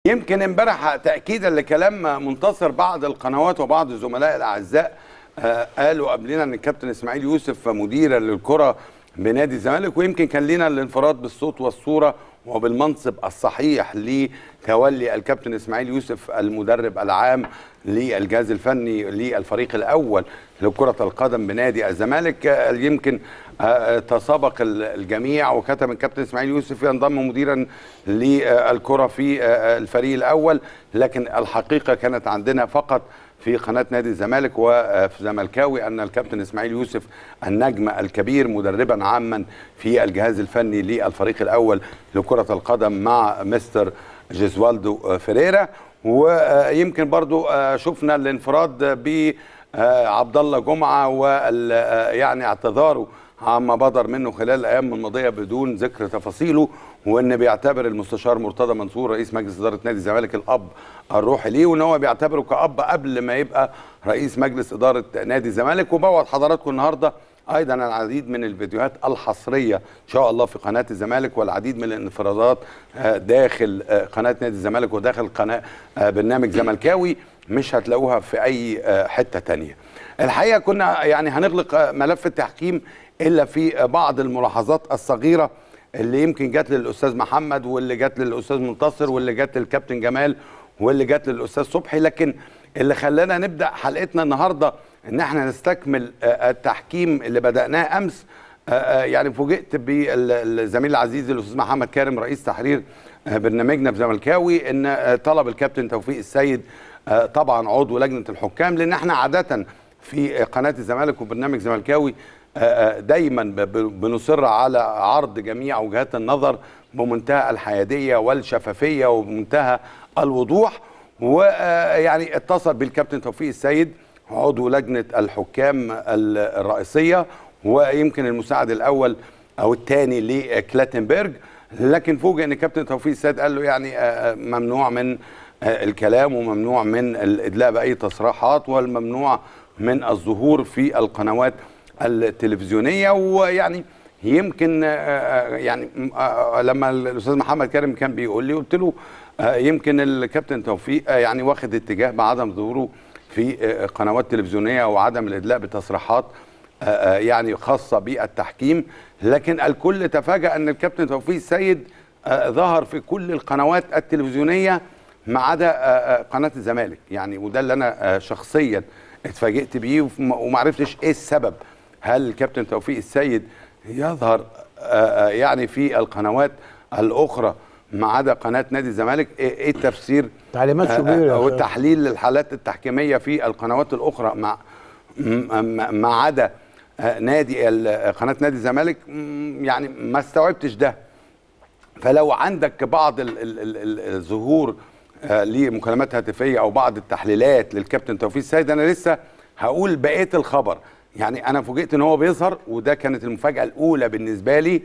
يمكن امبارح تاكيدا لكلام منتصر بعض القنوات وبعض الزملاء الاعزاء آه، قالوا قبلنا ان الكابتن اسماعيل يوسف مديرا للكره بنادي الزمالك ويمكن كان لنا الانفراد بالصوت والصوره وبالمنصب الصحيح لتولي الكابتن اسماعيل يوسف المدرب العام للجهاز الفني للفريق الاول لكره القدم بنادي الزمالك آه، يمكن آه، تسابق الجميع وكتب الكابتن اسماعيل يوسف ينضم مديرا للكره في آه، الفريق الاول لكن الحقيقه كانت عندنا فقط في قناه نادي الزمالك وفي زملكاوي ان الكابتن اسماعيل يوسف النجم الكبير مدربا عاما في الجهاز الفني للفريق الاول لكره القدم مع مستر جيزوالدو فيريرا ويمكن برضو شفنا الانفراد بعبد الله جمعه وال يعني اعتذاره عما بدر منه خلال الايام الماضيه بدون ذكر تفاصيله وان بيعتبر المستشار مرتضى منصور رئيس مجلس اداره نادي الزمالك الاب الروحي ليه وان هو بيعتبره كاب قبل ما يبقى رئيس مجلس اداره نادي الزمالك وبوعد حضراتكم النهارده ايضا العديد من الفيديوهات الحصريه ان شاء الله في قناه الزمالك والعديد من الانفرادات آه، داخل آه، قناه نادي الزمالك وداخل قناه آه، برنامج زملكاوي مش هتلاقوها في اي حته تانية الحقيقه كنا يعني هنغلق ملف التحكيم الا في بعض الملاحظات الصغيره اللي يمكن جت للاستاذ محمد واللي جت للاستاذ منتصر واللي جت للكابتن جمال واللي جت للاستاذ صبحي لكن اللي خلانا نبدا حلقتنا النهارده ان احنا نستكمل التحكيم اللي بداناه امس يعني فوجئت بالزميل العزيز الاستاذ محمد كارم رئيس تحرير برنامجنا في زملكاوي ان طلب الكابتن توفيق السيد طبعا عضو لجنه الحكام لان احنا عاده في قناه الزمالك وبرنامج زملكاوي دايما بنصر على عرض جميع وجهات النظر بمنتهى الحياديه والشفافيه وبمنتهى الوضوح ويعني اتصل بالكابتن توفيق السيد عضو لجنه الحكام الرئيسيه ويمكن المساعد الاول او الثاني لكلاتنبرج لكن فوجئ ان كابتن توفيق السيد قال له يعني ممنوع من الكلام وممنوع من الادلاء باي تصريحات والممنوع من الظهور في القنوات التلفزيونيه ويعني يمكن يعني لما الاستاذ محمد كريم كان بيقول لي قلت له يمكن الكابتن توفيق يعني واخد اتجاه بعدم ظهوره في قنوات تلفزيونيه وعدم الادلاء بتصريحات يعني خاصه بالتحكيم لكن الكل تفاجأ ان الكابتن توفيق السيد ظهر في كل القنوات التلفزيونيه ما عدا قناه الزمالك يعني وده اللي انا شخصيا اتفاجئت بيه وما عرفتش ايه السبب هل الكابتن توفيق السيد يظهر يعني في القنوات الاخرى ما عدا قناه نادي الزمالك ايه التفسير تعليمات شوبير او التحليل للحالات التحكيميه في القنوات الاخرى مع ما عدا نادي قناه نادي الزمالك يعني ما استوعبتش ده فلو عندك بعض الظهور لمكالمات هاتفيه او بعض التحليلات للكابتن توفيق السيد انا لسه هقول بقيه الخبر يعني انا فوجئت ان هو بيظهر وده كانت المفاجاه الاولى بالنسبه لي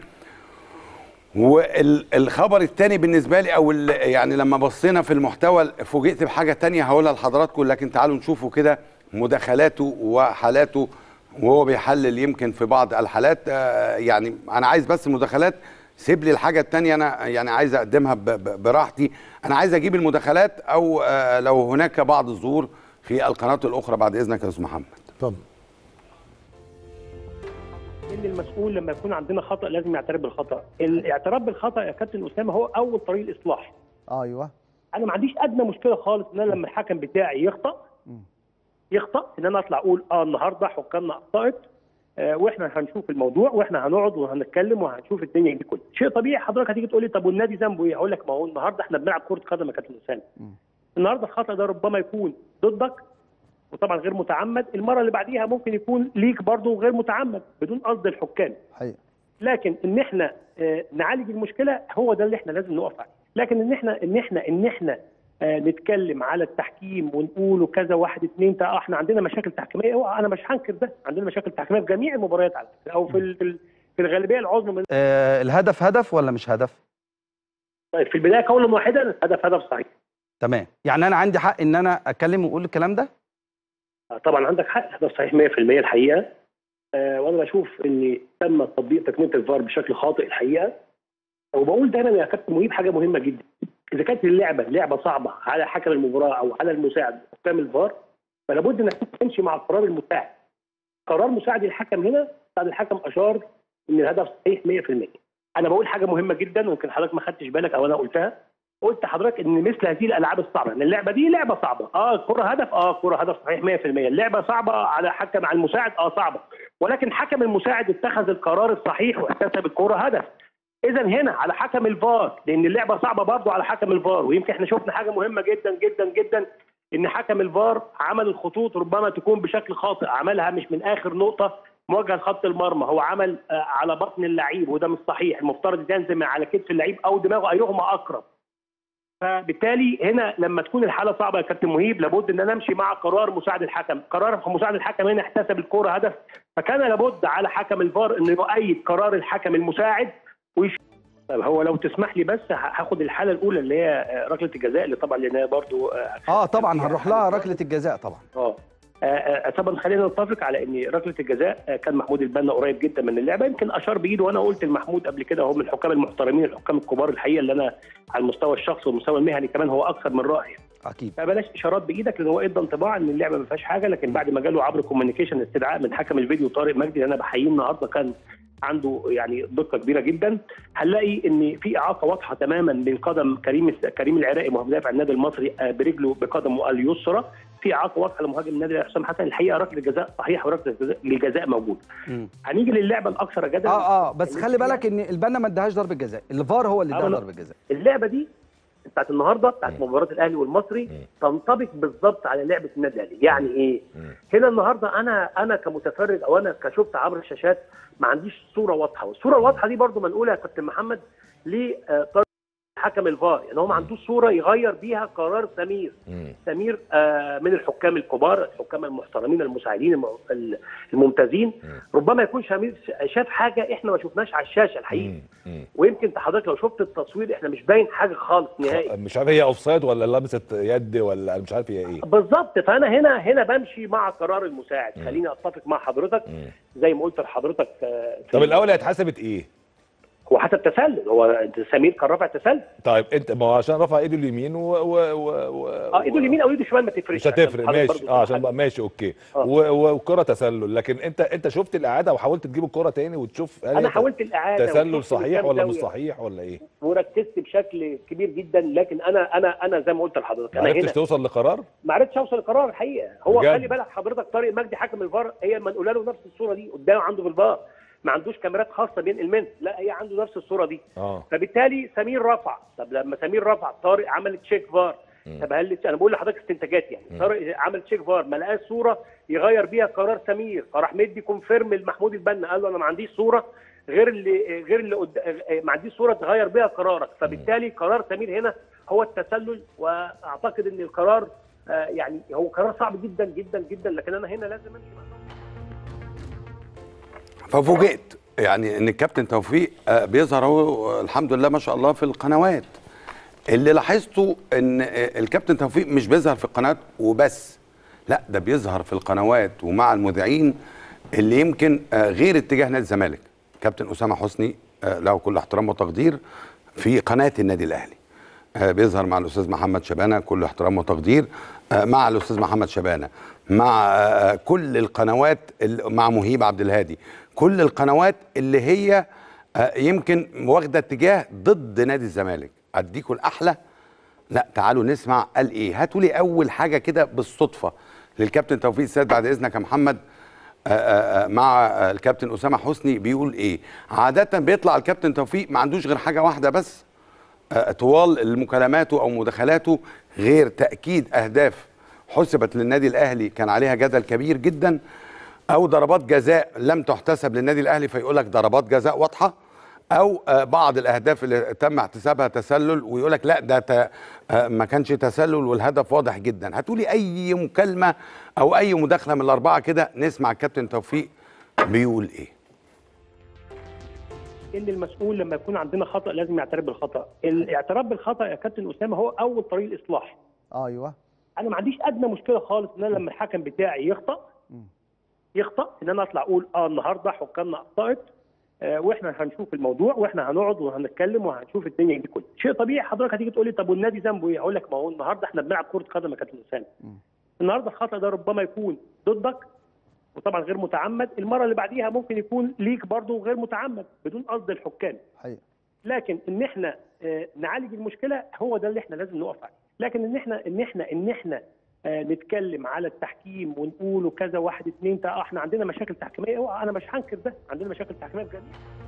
والخبر الثاني بالنسبه لي او يعني لما بصينا في المحتوى فوجئت بحاجه ثانيه هقولها لحضراتكم لكن تعالوا نشوفوا كده مداخلاته وحالاته وهو بيحلل يمكن في بعض الحالات يعني انا عايز بس المداخلات سيب لي الحاجه الثانيه انا يعني عايز اقدمها براحتي انا عايز اجيب المداخلات او لو هناك بعض الظهور في القناه الاخرى بعد اذنك يا استاذ محمد اتفضل ان المسؤول لما يكون عندنا خطا لازم يعترف بالخطا الاعتراف بالخطا يا كابتن اسامه هو اول طريق الاصلاح ايوه انا ما عنديش ادنى مشكله خالص ان انا لما الحكم بتاعي يخطا يخطا ان انا اطلع اقول اه النهارده حكامنا اخطات آه واحنا هنشوف الموضوع واحنا هنقعد وهنتكلم وهنشوف الدنيا دي كلها شيء طبيعي حضرتك هتيجي تقول لي طب والنادي ذنبه ايه هقول لك ما هو النهارده احنا بنلعب كره قدم يا كابتن اسامه النهارده الخطا ده ربما يكون ضدك وطبعا غير متعمد المره اللي بعديها ممكن يكون ليك برضه غير متعمد بدون قصد الحكام حقيقة. لكن ان احنا آه نعالج المشكله هو ده اللي احنا لازم نقف عليه لكن ان احنا ان احنا ان احنا آه نتكلم على التحكيم ونقول كذا واحد اثنين اه احنا عندنا مشاكل تحكيميه انا مش هنكر ده عندنا مشاكل تحكيميه في جميع المباريات على فكره او في في الغالبيه العظمى من آه الهدف هدف ولا مش هدف؟ طيب في البدايه قولا واحدا الهدف هدف صحيح تمام يعني انا عندي حق ان انا اتكلم واقول الكلام ده؟ طبعا عندك حق هذا صحيح 100% الحقيقه أه وانا بشوف ان تم تطبيق تقنيه الفار بشكل خاطئ الحقيقه وبقول دايما يا كابتن مهيب حاجه مهمه جدا اذا كانت اللعبه لعبه صعبه على حكم المباراه او على المساعد حكام الفار فلا بد انك تمشي مع القرار المساعد قرار مساعد الحكم هنا مساعد الحكم اشار ان الهدف صحيح 100% انا بقول حاجه مهمه جدا ويمكن حضرتك ما خدتش بالك او انا قلتها قلت حضرتك ان مثل هذه الالعاب الصعبه ان اللعبه دي لعبه صعبه اه الكره هدف اه الكره هدف صحيح 100% اللعبه صعبه على حكم على المساعد اه صعبه ولكن حكم المساعد اتخذ القرار الصحيح واحتسب الكره هدف اذا هنا على حكم الفار لان اللعبه صعبه برضه على حكم الفار ويمكن احنا شفنا حاجه مهمه جدا جدا جدا ان حكم الفار عمل الخطوط ربما تكون بشكل خاطئ عملها مش من اخر نقطه مواجهه لخط المرمى هو عمل آه، على بطن اللعيب وده مش صحيح المفترض ينزل على كتف اللعيب او دماغه ايهما اقرب فبالتالي هنا لما تكون الحاله صعبه يا كابتن مهيب لابد ان انا امشي مع قرار مساعد الحكم، قرار مساعد الحكم هنا احتسب الكوره هدف فكان لابد على حكم الفار انه يؤيد قرار الحكم المساعد ويش... طيب هو لو تسمح لي بس ه- هاخد الحاله الاولى اللي هي آه، ركله الجزاء اللي طبعا لان هي برضو آه، اه طبعا هنروح لها ركله الجزاء طبعا اه آه، آه، طبعا خلينا نتفق على ان ركله الجزاء آه، كان محمود البنا قريب جدا من اللعبه يمكن اشار بايده وانا قلت لمحمود قبل كده هو من الحكام المحترمين الحكام الكبار الحقيقه اللي انا على المستوى الشخصي والمستوى المهني كمان هو اكثر من رائع اكيد فبلاش اشارات بايدك لان هو ادى انطباع ان اللعبه ما فيهاش حاجه لكن بعد ما جاله عبر كوميونيكيشن استدعاء من حكم الفيديو طارق مجدي اللي انا بحييه النهارده كان عنده يعني دقه كبيره جدا هنلاقي ان في اعاقه واضحه تماما بين قدم كريم كريم العراقي مدافع النادي المصري آه، برجله بقدمه اليسرى في اعاقه واضحه لمهاجم النادي الأهلي حسام حسن الحقيقه ركله الجزاء صحيح وركله الجزاء- الجزاء موجود مم. هنيجي للعبه الاكثر جدلا اه اه بس خلي بالك ان البنا ما اداهاش ضربه جزاء الفار هو اللي آه، اداها أنا- ضربه جزاء اللعبه دي بتاعت النهارده بتاعت مباراه الاهلي والمصري تنطبق بالظبط على لعبه النادي الاهلي يعني ايه هنا النهارده انا انا كمتفرج او انا كشفت عبر الشاشات ما عنديش صوره واضحه والصوره الواضحه دي برضو منقوله يا كابتن محمد لطرف حكم الفار يعني هو ما عندوش صوره يغير بيها قرار سمير سمير آه، من الحكام الكبار الحكام المحترمين المساعدين الم- الممتازين ربما يكون سمير شاف حاجه احنا ما شفناش على الشاشه الحقيقه ويمكن انت حضرتك لو شفت التصوير احنا مش باين حاجه خالص نهائي مش عارف هي اوفسايد ولا لمست يد ولا انا مش عارف هي ايه بالظبط فانا هنا هنا بمشي مع قرار المساعد خليني اتفق مع حضرتك زي ما قلت لحضرتك آه، في- طب الاول هي اتحسبت ايه؟ هو حسب تسلل هو سمير كان رافع تسلل طيب انت ما هو عشان رفع ايده اليمين و, و, و, و اه ايده اليمين او ايده الشمال ما تفرقش مش هتفرق عشان حضرتك ماشي برضو اه عشان تبقى بقى ماشي اوكي آه. و- والكره تسلل لكن انت انت شفت الاعاده وحاولت تجيب الكره تاني وتشوف هل انا هي حاولت الاعاده تسلل وشفت من صحيح كام ولا مش زاوية صحيح ولا ايه؟ وركزت بشكل كبير جدا لكن انا انا انا زي ما قلت لحضرتك ما انا عرفتش هنا توصل لقرار؟ ما عرفتش اوصل لقرار الحقيقه هو بجد؟ خلي بالك حضرتك طارق مجدي حكم الفار هي منقوله له نفس الصوره دي قدامه عنده في الفار ما عندوش كاميرات خاصه بينقل منها لا هي عنده نفس الصوره دي اه فبالتالي سمير رفع طب لما سمير رفع طارق عمل تشيك فار طب هل انا بقول لحضرتك استنتاجات يعني طارق عمل تشيك فار ما لقاش صوره يغير بيها قرار سمير فراح مدي كونفيرم لمحمود البنا قال له انا ما عنديش صوره غير اللي غير اللي قد... ما عنديش صوره تغير بيها قرارك فبالتالي قرار سمير هنا هو التسلل واعتقد ان القرار آه، يعني هو قرار صعب جدا جدا جدا لكن انا هنا لازم امشي مع ففوجئت يعني ان الكابتن توفيق آه، بيظهر هو الحمد لله ما شاء الله في القنوات اللي لاحظته ان آه، الكابتن توفيق مش بيظهر في القنوات وبس لا ده بيظهر في القنوات ومع المذيعين اللي يمكن آه، غير اتجاه نادي الزمالك كابتن اسامه حسني آه، له كل احترام وتقدير في قناه النادي الاهلي آه، بيظهر مع الاستاذ محمد شبانه كل احترام وتقدير آه، مع الاستاذ محمد شبانه مع آه، كل القنوات ال- مع مهيب عبد الهادي كل القنوات اللي هي آه، يمكن واخده اتجاه ضد نادي الزمالك اديكوا الاحلى لا تعالوا نسمع قال ايه هاتوا لي اول حاجه كده بالصدفه للكابتن توفيق السيد بعد اذنك يا محمد آه، آه، آه، مع آه، الكابتن اسامه حسني بيقول ايه عاده بيطلع الكابتن توفيق ما عندوش غير حاجه واحده بس آه، طوال مكالماته او مداخلاته غير تاكيد اهداف حسبت للنادي الاهلي كان عليها جدل كبير جدا او ضربات جزاء لم تحتسب للنادي الاهلي فيقول لك ضربات جزاء واضحه او آه، بعض الاهداف اللي تم احتسابها تسلل ويقول لك لا ده ت- آه، ما كانش تسلل والهدف واضح جدا هاتوا لي اي مكالمه او اي مداخله من الاربعه كده نسمع الكابتن توفيق بيقول ايه ان المسؤول لما يكون عندنا خطا لازم يعترف بالخطا الاعتراف بالخطا يا كابتن اسامه هو اول طريق الاصلاح ايوه انا ما عنديش ادنى مشكله خالص ان انا لما الحكم بتاعي يخطا يخطا ان انا اطلع اقول اه النهارده حكامنا اخطات آه، واحنا هنشوف الموضوع واحنا هنقعد وهنتكلم وهنشوف الدنيا دي كلها شيء طبيعي حضرتك هتيجي تقول لي طب والنادي ذنبه ايه هقول لك ما هو النهارده احنا بنلعب كره قدم يا كابتن اسامه النهارده الخطا ده ربما يكون ضدك وطبعا غير متعمد المره اللي بعديها ممكن يكون ليك برضه غير متعمد بدون قصد الحكام حقيقة لكن ان احنا آه، نعالج المشكله هو ده اللي احنا لازم نقف عليه لكن ان احنا ان احنا ان احنا آه، نتكلم على التحكيم ونقول كذا واحد اثنين تا- آه، احنا عندنا مشاكل تحكيميه اوعى انا مش هنكر ده عندنا مشاكل تحكيميه بجد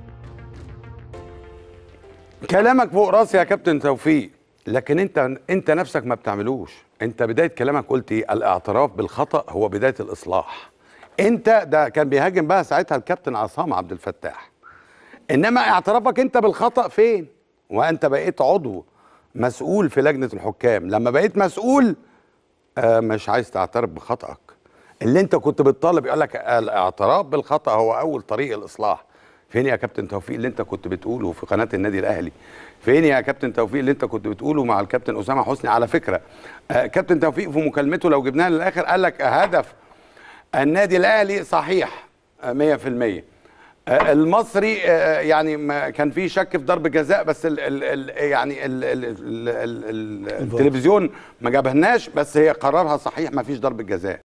كلامك فوق راسي يا كابتن توفيق لكن انت انت نفسك ما بتعملوش انت بدايه كلامك قلت ايه الاعتراف بالخطا هو بدايه الاصلاح انت ده كان بيهاجم بقى ساعتها الكابتن عصام عبد الفتاح انما اعترافك انت بالخطا فين وانت بقيت عضو مسؤول في لجنه الحكام لما بقيت مسؤول آه مش عايز تعترف بخطأك اللي انت كنت بتطالب يقول لك الاعتراف بالخطأ هو اول طريق الاصلاح فين يا كابتن توفيق اللي انت كنت بتقوله في قناه النادي الاهلي فين يا كابتن توفيق اللي انت كنت بتقوله مع الكابتن اسامه حسني على فكره آه كابتن توفيق في مكالمته لو جبناها للاخر قال لك هدف النادي الاهلي صحيح آه، 100% آه، المصري آه، يعني ما كان في شك في ضرب جزاء بس ال ال ال يعني ال ال ال ال ال التلفزيون ما جابهناش بس هي قرارها صحيح ما فيش ضرب جزاء